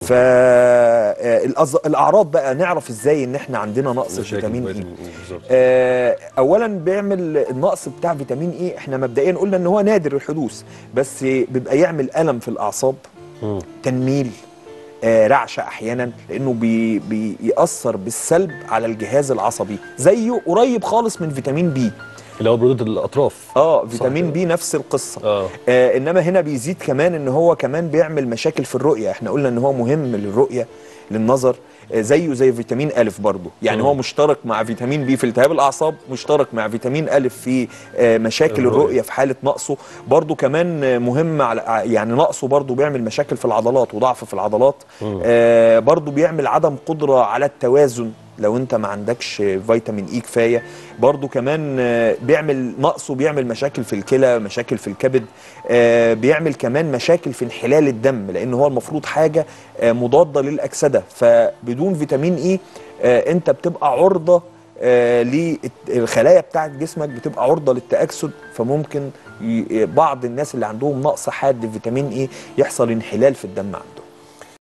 فالاعراض بقى نعرف ازاي ان احنا عندنا نقص مشاكل فيتامين اي فيتامين إي بالظبط آه، اولا بيعمل النقص بتاع فيتامين اي احنا مبدئيا قلنا ان هو نادر الحدوث بس بيبقى يعمل الم في الاعصاب مم. تنميل آه، رعشه احيانا لانه بي بيأثر بالسلب على الجهاز العصبي زيه قريب خالص من فيتامين بي اللي هو برودة الاطراف اه صح فيتامين كده. بي نفس القصه اه آه انما هنا بيزيد كمان ان هو كمان بيعمل مشاكل في الرؤيه احنا قلنا ان هو مهم للرؤيه للنظر آه زيه زي فيتامين ألف برضه يعني مم. هو مشترك مع فيتامين بي في التهاب الأعصاب مشترك مع فيتامين ألف في آه مشاكل الرؤية. الرؤية في حالة نقصه برضه كمان آه، مهم على ع- يعني نقصه برضه بيعمل مشاكل في العضلات وضعف في العضلات مم. آه برضه بيعمل عدم قدرة على التوازن لو انت ما عندكش فيتامين اي كفايه برضو كمان آه، بيعمل نقصه بيعمل مشاكل في الكلى مشاكل في الكبد آه، بيعمل كمان مشاكل في انحلال الدم لان هو المفروض حاجه آه، مضاده للاكسده فبدون فيتامين اي آه، انت بتبقى عرضه آه، للخلايا بتاعت جسمك بتبقى عرضه للتاكسد فممكن ي- بعض الناس اللي عندهم نقص حاد في فيتامين اي يحصل انحلال في الدم عنده